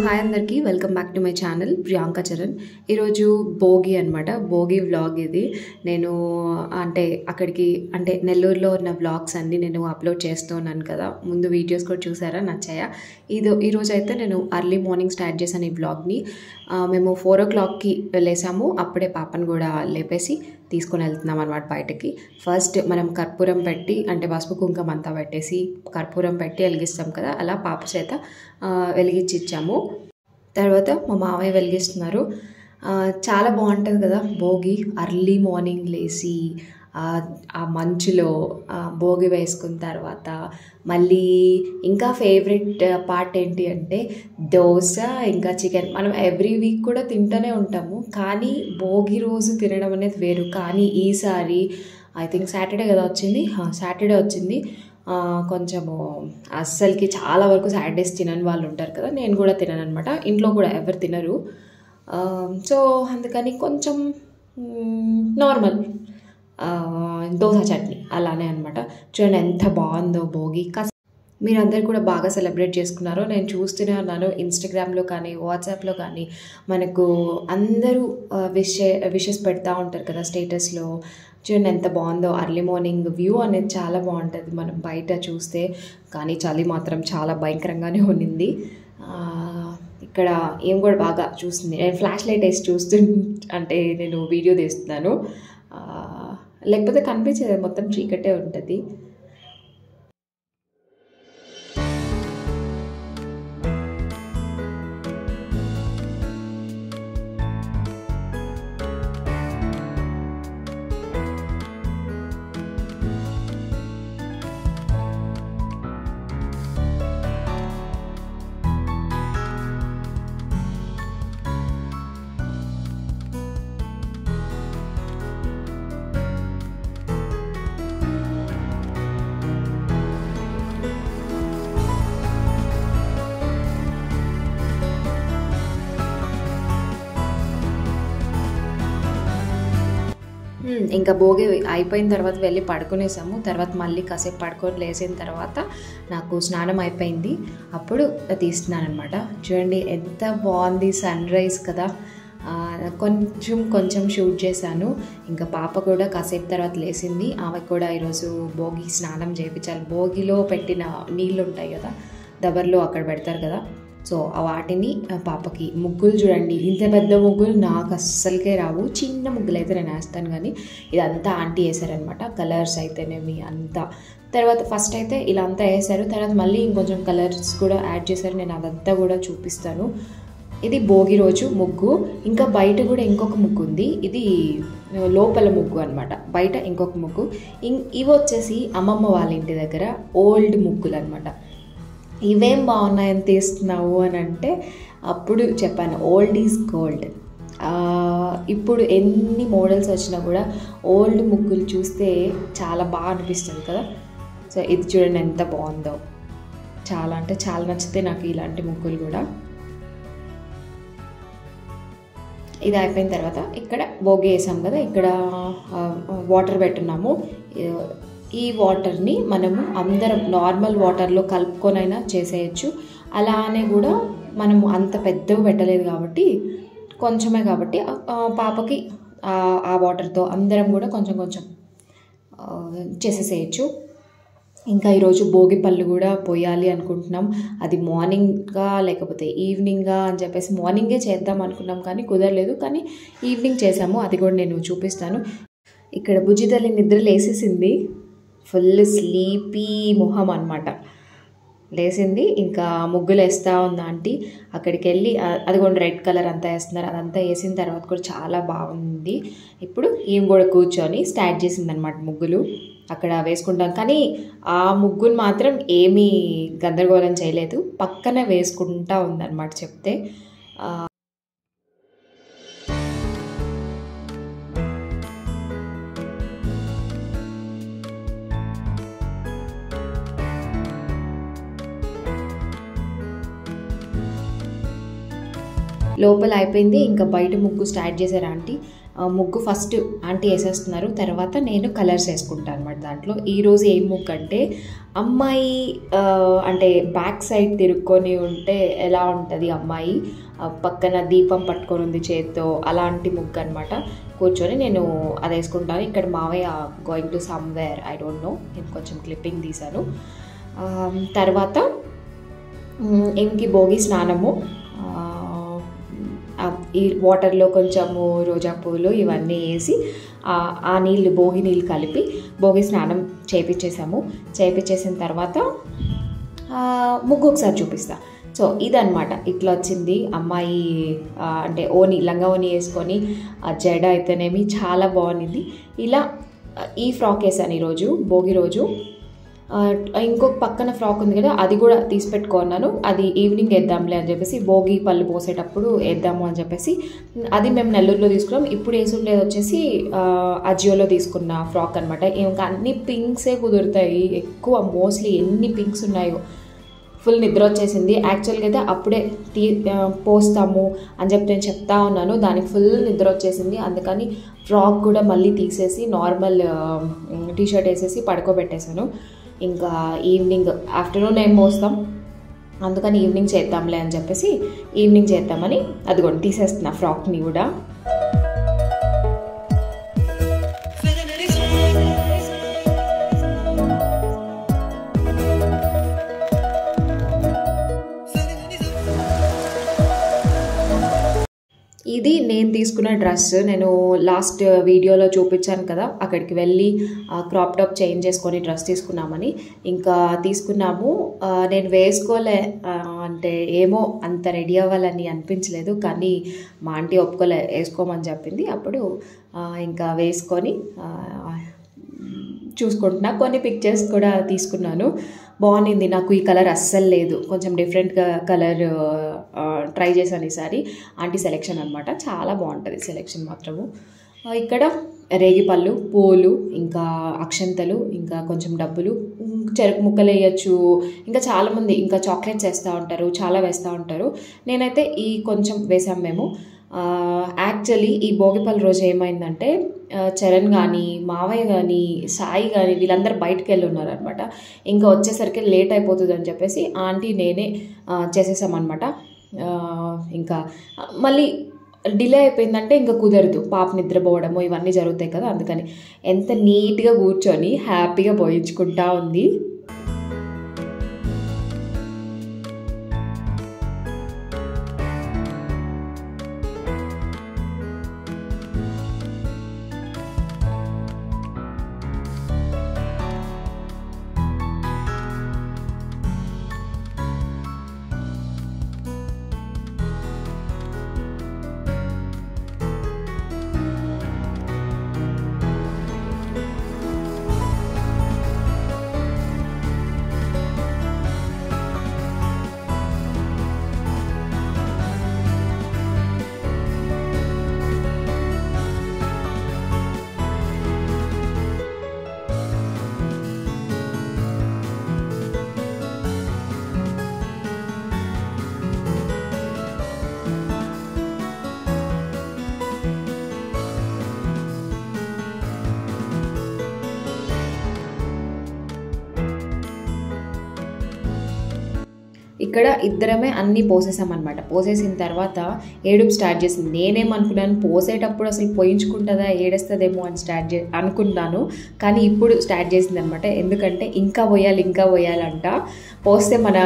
hi అందరికీ welcome back to my channel Priyanka Charan ఈరోజు భోగి అనమాట భోగి వ్లాగ్ ఇది నేను అంటే అక్కడికి అంటే నెల్లూరులో ఉన్న వ్లాగ్స్ అన్నీ నేను అప్లోడ్ చేస్తూ ఉన్నాను కదా ముందు వీడియోస్ కూడా చూసారా నచ్చాయా ఇది ఈరోజు అయితే నేను అర్లీ మార్నింగ్ స్టార్ట్ చేశాను ఈ వ్లాగ్ని ఆ, మేము ఫోర్ ఓ క్లాక్కి వెళ్ళేసాము అప్పుడే పాపను కూడా లేపేసి తీసుకొని వెళ్తున్నాం అనమాట బయటకి ఫస్ట్ మనం కర్పూరం పెట్టి అంటే పసుపు కుంకుమ అంతా పెట్టేసి కర్పూరం పెట్టి వెలిగిస్తాం కదా అలా పాప చేత ఆ, వెలిగించి ఇచ్చాము తర్వాత మా మామయ్య వెలిగిస్తున్నారు ఆ, చాలా బాగుంటుంది కదా భోగి అర్లీ మార్నింగ్ లేచి ఆ ఆ మంచులో ఆ భోగి వేసుకున్న తర్వాత మళ్ళీ ఇంకా ఫేవరెట్ పార్ట్ ఏంటి అంటే దోశ ఇంకా చికెన్ మనం ఎవ్రీ వీక్ కూడా తింటూనే ఉంటాము కానీ భోగి రోజు తినడం అనేది వేరు కానీ ఈసారి ఐ థింక్ సాటర్డే కదా వచ్చింది సాటర్డే వచ్చింది ఆ, కొంచెము అస్సలకి చాలా వరకు సాటర్డేస్ తినని వాళ్ళు ఉంటారు కదా నేను కూడా తినను అనమాట ఇంట్లో కూడా ఎవరు తినరు ఆ, సో అందుకని కొంచెం నార్మల్ దోశ చట్నీ అలానే అనమాట చూడండి ఎంత బాగుందో భోగి కాస్త మీరందరూ కూడా బాగా సెలబ్రేట్ చేసుకున్నారో నేను చూస్తూనే ఉన్నాను ఇన్స్టాగ్రామ్లో కానీ వాట్సాప్లో కానీ మనకు అందరూ విష్ విషెస్ పెడతా ఉంటారు కదా స్టేటస్లో చూడండి ఎంత బాగుందో అర్లీ మార్నింగ్ వ్యూ అనేది చాలా బాగుంటుంది మనం బయట చూస్తే కానీ చలి మాత్రం చాలా భయంకరంగానే ఉన్నింది ఆ, ఇక్కడ ఏం కూడా బాగా చూస్తుంది నేను ఫ్లాష్ లైట్ వేసి చూస్తూ అంటే నేను వీడియో తీస్తున్నాను ఆ, లేకపోతే కనిపించేది మొత్తం చీకటే ఉంటుంది హ్మ్, ఇంకా భోగి అయిపోయిన తర్వాత వెళ్ళి పడుకునేసాము తర్వాత మళ్ళీ కాసేపు పడుకొని లేచిన తర్వాత నాకు స్నానం అయిపోయింది అప్పుడు తీస్తున్నాను అనమాట చూడండి ఎంత బాగుంది సన్ రైజ్ కదా ఆ, కొంచెం కొంచెం షూట్ చేశాను ఇంకా పాప కూడా కాసేపు తర్వాత లేచింది ఆమె కూడా ఈరోజు భోగి స్నానం చేయించాలి భోగిలో పెట్టిన నీళ్ళు ఉంటాయి కదా దబర్లో అక్కడ పెడతారు కదా సో ఆ వాటిని ఆ పాపకి ముగ్గులు చూడండి ఇంత పెద్ద ముగ్గులు నాకు అస్సలకే రావు చిన్న ముగ్గులు అయితే నేను వేస్తాను కానీ ఇదంతా ఆంటీ వేసారనమాట కలర్స్ అయితేనేమి అంతా తర్వాత ఫస్ట్ అయితే ఇలా అంతా వేసారు తర్వాత మళ్ళీ ఇంకొంచెం కలర్స్ కూడా యాడ్ చేశారు నేను అదంతా కూడా చూపిస్తాను ఇది భోగి రోజు ముగ్గు ఇంకా బయట కూడా ఇంకొక ముగ్గు ఉంది ఇది లోపల ముగ్గు అనమాట బయట ఇంకొక ముగ్గు ఇం- ఇవి వచ్చేసి అమ్మమ్మ వాళ్ళ ఇంటి దగ్గర ఓల్డ్ ముగ్గులు అనమాట ఇవేం బాగున్నాయని తీస్తున్నావు అని అంటే అప్పుడు చెప్పాను ఓల్డ్ ఈజ్ గోల్డ్ ఇప్పుడు ఎన్ని మోడల్స్ వచ్చినా కూడా ఓల్డ్ ముగ్గులు చూస్తే చాలా బాగా అనిపిస్తుంది కదా సో ఇది చూడండి ఎంత బాగుందో చాలా అంటే చాలా నచ్చితే నాకు ఇలాంటి ముగ్గులు కూడా ఇది అయిపోయిన తర్వాత ఇక్కడ భోగి వేసాం కదా ఇక్కడ ఆ, వాటర్ పెట్టున్నాము ఈ- ఈ వాటర్ని మనము అందరం నార్మల్ వాటర్లో కలుపుకొనైనా చేసేయచ్చు అలానే కూడా మనము అంత పెద్దవి పెట్టలేదు కాబట్టి కొంచెమే కాబట్టి ఆ, ఆ, పాపకి ఆ- ఆ వాటర్తో అందరం కూడా కొంచెం కొంచెం ఆ, చేసేసేయచ్చు ఇంకా ఈరోజు భోగి పళ్ళు కూడా పోయాలి అనుకుంటున్నాం అది మార్నింగ్గా లేకపోతే ఈవినింగ్గా అని చెప్పేసి మార్నింగే చేద్దాం అనుకున్నాం కానీ కుదరలేదు కానీ ఈవినింగ్ చేసాము అది కూడా నేను చూపిస్తాను ఇక్కడ బుజ్జి తల్లి నిద్ర లేసేసింది ఫుల్ స్లీపీ మొహం అనమాట లేసింది ఇంకా ముగ్గులు వేస్తూ ఉంది ఆంటీ అక్కడికి వెళ్ళి ఆ- అది కూడా రెడ్ కలర్ అంతా వేస్తున్నారు అదంతా వేసిన తర్వాత కూడా చాలా బాగుంది ఇప్పుడు ఈమె కూడా కూర్చొని స్టార్ట్ చేసింది అనమాట ముగ్గులు అక్కడ వేసుకుంటాం కానీ ఆ ముగ్గును మాత్రం ఏమీ గందరగోళం చేయలేదు పక్కనే వేసుకుంటా ఉందన్నమాట చెప్తే ఆ, లోపల అయిపోయింది ఇంకా బయట ముగ్గు స్టార్ట్ చేశారు ఆంటీ ఆ, ముగ్గు ఫస్ట్ ఆంటీ వేసేస్తున్నారు తర్వాత నేను కలర్స్ వేసుకుంటాను అనమాట దాంట్లో ఈరోజు ఏం ముగ్గు అంటే అమ్మాయి ఆ, అంటే బ్యాక్ సైడ్ తిరుక్కొని ఉంటే ఎలా ఉంటుంది అమ్మాయి ఆ, పక్కన దీపం పట్టుకొని ఉంది చేత్తో అలాంటి ముగ్గు అనమాట కూర్చొని నేను అది వేసుకుంటాను ఇక్కడ మావయ్య going to somewhere I don't know నేను కొంచెం క్లిప్పింగ్ తీశాను ఆ, తర్వాత మ్, ఇంకి భోగి స్నానము ఆ, ఆ, ఈ వాటర్లో కొంచెము రోజా పూలు ఇవన్నీ వేసి ఆ, ఆ నీళ్ళు భోగి నీళ్ళు కలిపి భోగి స్నానం చేపించేసాము చేపించేసిన తర్వాత ఆ, ముగ్గు ఒకసారి చూపిస్తా సో ఇదన్నమాట ఇట్లా వచ్చింది అమ్మాయి ఆ, అంటే ఓని లంగా ఓని వేసుకొని ఆ జడ అయితేనేమి చాలా బాగుంది ఇలా ఆ, ఈ ఫ్రాక్ వేసాను ఈరోజు భోగి రోజు ఆ, ఇంకొక పక్కన ఫ్రాక్ ఉంది కదా అది కూడా తీసి పెట్టుకున్నాను అది ఈవినింగ్ వేద్దాంలే అని చెప్పేసి భోగి పళ్ళు పోసేటప్పుడు వేద్దాము అని చెప్పేసి అది మేము నెల్లూరులో తీసుకున్నాం ఇప్పుడు వేసుండేది వచ్చేసి ఆ, అజియోలో తీసుకున్న ఫ్రాక్ అనమాట ఇంకా అన్ని పింక్సే కుదురుతాయి ఎక్కువ మోస్ట్లీ ఎన్ని పింక్స్ ఉన్నాయో ఫుల్ నిద్ర వచ్చేసింది యాక్చువల్గా అయితే అప్పుడే తీ ఆ, పోస్తాము అని చెప్పి నేను చెప్తా ఉన్నాను దానికి ఫుల్ నిద్ర వచ్చేసింది అందుకని ఫ్రాక్ కూడా మళ్ళీ తీసేసి నార్మల్ టీ షర్ట్ వేసేసి పడుకోబెట్టేశాను ఇంకా ఈవినింగ్ ఆఫ్టర్నూన్ ఏం పోస్తాం అందుకని ఈవినింగ్ చేద్దాంలే అని చెప్పేసి ఈవినింగ్ చేద్దామని అదిగోండి తీసేస్తున్నా ఫ్రాక్ని కూడా ఇది నేను తీసుకున్న డ్రెస్ నేను లాస్ట్ వీడియోలో చూపించాను కదా అక్కడికి వెళ్ళి క్రాప్ టాప్ చేంజ్ చేసుకొని డ్రెస్ తీసుకున్నామని ఇంకా తీసుకున్నాము ఆ, నేను వేసుకోలే ఆ, అంటే ఏమో అంత రెడీ అవ్వాలని అనిపించలేదు కానీ మా ఆంటీ ఒప్పుకోలే వేసుకోమని చెప్పింది అప్పుడు ఆ, ఇంకా వేసుకొని ఆ, చూసుకుంటున్నా కొన్ని పిక్చర్స్ కూడా తీసుకున్నాను బాగుంది నాకు ఈ కలర్ అస్సలు లేదు కొంచెం డిఫరెంట్గా కలర్ ట్రై చేశాను ఈసారి ఆంటీ సెలెక్షన్ అనమాట చాలా బాగుంటుంది సెలెక్షన్ మాత్రము ఆ, ఇక్కడ రేగిపళ్ళు పూలు ఇంకా అక్షంతలు ఇంకా కొంచెం డబ్బులు ఉమ్, చెరుకు ముక్కలు వేయచ్చు ఇంకా చాలామంది ఇంకా చాక్లెట్స్ వేస్తూ ఉంటారు చాలా వేస్తూ ఉంటారు నేనైతే ఈ కొంచెం వేసాం మేము యాక్చువల్లీ ఈ భోగిపల్లి రోజు ఏమైందంటే ఆ, చరణ్ కానీ మావయ్య కానీ సాయి కానీ వీళ్ళందరూ బయటకు వెళ్ళి ఉన్నారనమాట ఇంకా వచ్చేసరికి లేట్ అయిపోతుంది అని చెప్పేసి ఆంటీ నేనే ఆ, చేసేసామన్నమాట ఆ, ఇంకా మళ్ళీ డిలే అయిపోయిందంటే ఇంకా కుదరదు పాప నిద్రపోవడము ఇవన్నీ జరుగుతాయి కదా అందుకని ఎంత నీట్గా కూర్చొని హ్యాపీగా పోయించుకుంటా ఉంది ఇక్కడ ఇద్దరమే అన్నీ పోసేసామన్నమాట పోసేసిన తర్వాత ఏడుపు స్టార్ట్ చేసింది నేనేమనుకున్నాను పోసేటప్పుడు అసలు పోయించుకుంటుందా ఏడేస్తుందేమో అని స్టార్ట్ చే అనుకున్నాను కానీ ఇప్పుడు స్టార్ట్ చేసింది అనమాట ఎందుకంటే ఇంకా పోయాలి ఇంకా పోయాలంట పోస్తే మన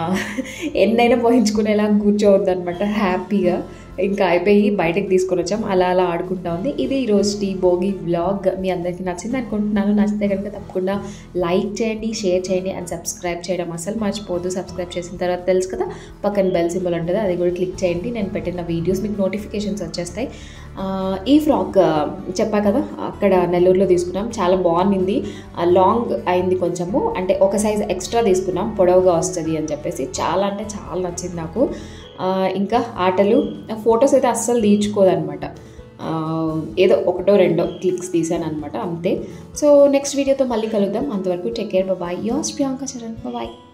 ఎన్నైనా పోయించుకునేలా కూర్చోవద్దు అనమాట హ్యాపీగా ఇంకా అయిపోయి బయటకు తీసుకొని వచ్చాం అలా అలా ఆడుకుంటా ఉంది ఇది ఈరోజు టీ భోగి వ్లాగ్ మీ అందరికీ నచ్చింది అనుకుంటున్నాను నచ్చితే కనుక తప్పకుండా లైక్ చేయండి షేర్ చేయండి అండ్ సబ్స్క్రైబ్ చేయడం అసలు మర్చిపోదు సబ్స్క్రైబ్ చేసిన తర్వాత తెలుసు కదా పక్కన బెల్ సింబల్ ఉంటుంది అది కూడా క్లిక్ చేయండి నేను పెట్టిన వీడియోస్ మీకు నోటిఫికేషన్స్ వచ్చేస్తాయి ఆ, ఈ ఫ్రాక్ ఆ, చెప్పా కదా అక్కడ నెల్లూరులో తీసుకున్నాం చాలా బాగుంది లాంగ్ అయింది కొంచెము అంటే ఒక సైజ్ ఎక్స్ట్రా తీసుకున్నాం పొడవుగా వస్తుంది అని చెప్పేసి చాలా అంటే చాలా నచ్చింది నాకు ఆ, ఇంకా ఆటలు ఫొటోస్ అయితే అస్సలు తీర్చుకోదనమాట ఆ, ఏదో ఒకటో రెండో క్లిక్స్ తీసాను అనమాట అంతే సో నెక్స్ట్ వీడియోతో మళ్ళీ కలుద్దాం అంతవరకు take care bye yours Priyanka Charan bye